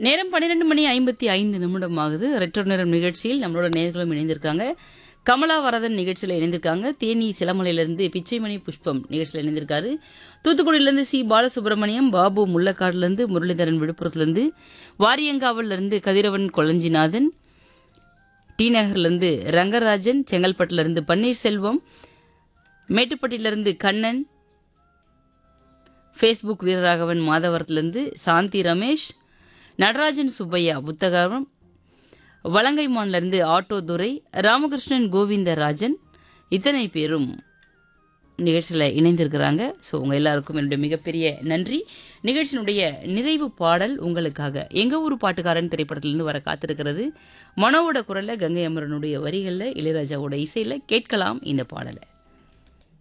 நேரம் பன்னிரெண்டு மணி ஐம்பத்தி ஐந்து நிமிடம் ஆகுது ரெட்ரோ நேரம் நிகழ்ச்சியில் நம்மளோட நேர்களும் இணைந்திருக்காங்க கமலா வரதன் நிகழ்ச்சியில் இணைந்திருக்காங்க தேனி சிலமலையிலிருந்து பிச்சைமணி புஷ்பம் நிகழ்ச்சியில் இணைந்திருக்காரு தூத்துக்குடியிலிருந்து சி பாலசுப்ரமணியம் பாபு முள்ளக்காடுலேருந்து முரளிதரன் விழுப்புரத்துலேருந்து வாரியங்காவிலிருந்து கதிரவன் கொளஞ்சிநாதன் டி நகர்லேருந்து ரங்கராஜன் செங்கல்பட்டுலேருந்து பன்னீர்செல்வம் மேட்டுப்பட்டியிலிருந்து கண்ணன் ஃபேஸ்புக் வீரராகவன் மாதவரத்துலேருந்து சாந்தி ரமேஷ் நடராஜன் சுப்பையா புத்தகம் வலங்கைமான்லேருந்து ஆட்டோ துரை ராமகிருஷ்ணன் கோவிந்தராஜன் இத்தனை பேரும் நிகழ்ச்சியில் இணைந்திருக்கிறாங்க ஸோ உங்கள் எல்லாருக்கும் என்னுடைய மிகப்பெரிய நன்றி நிகழ்ச்சியினுடைய நிறைவு பாடல் உங்களுக்காக எங்கள் ஊர் பாட்டுக்காரன் திரைப்படத்திலிருந்து வர காத்திருக்கிறது மனோவோட குரலில் கங்கை அமரனுடைய வரிகளில் இளையராஜாவோட இசையில் கேட்கலாம் இந்த பாடலை